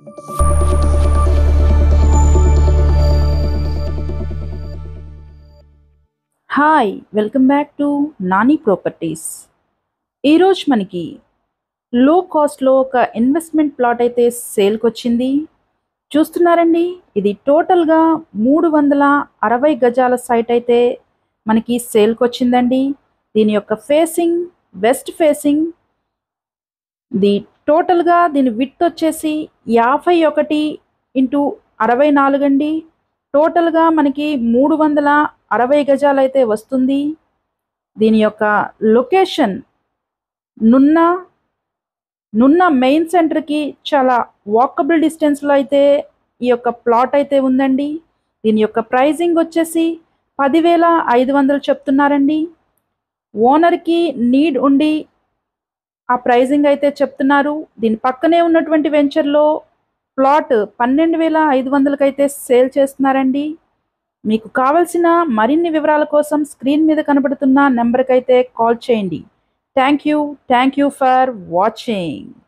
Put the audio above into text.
hi welcome back to Nani properties ఈరోజు మనకి లో కాస్ట్లో ఒక ఇన్వెస్ట్మెంట్ ప్లాట్ అయితే సేల్కి వచ్చింది చూస్తున్నారండి ఇది టోటల్గా మూడు వందల అరవై గజాల సైట్ అయితే మనకి సేల్కి వచ్చిందండి దీని యొక్క ఫేసింగ్ వెస్ట్ ఫేసింగ్ ది టోటల్గా దీని విత్ వచ్చేసి యాభై ఒకటి ఇంటూ అరవై నాలుగు అండి టోటల్గా మనకి మూడు వందల అరవై గజాలు అయితే వస్తుంది దీని యొక్క లొకేషన్ నున్న నున్న మెయిన్ సెంటర్కి చాలా వాకబుల్ డిస్టెన్స్లో అయితే ఈ యొక్క ప్లాట్ అయితే ఉందండి దీని యొక్క ప్రైజింగ్ వచ్చేసి పదివేల ఐదు వందలు చెప్తున్నారండి ఓనర్కి నీడ్ ఉండి ఆ ప్రైజింగ్ అయితే చెప్తున్నారు దీని పక్కనే ఉన్నటువంటి వెంచర్లో ప్లాట్ పన్నెండు వేల ఐదు వందలకైతే సేల్ చేస్తున్నారండి మీకు కావలసిన మరిన్ని వివరాల కోసం స్క్రీన్ మీద కనబడుతున్న నెంబర్కి అయితే కాల్ చేయండి thank you thank you for watching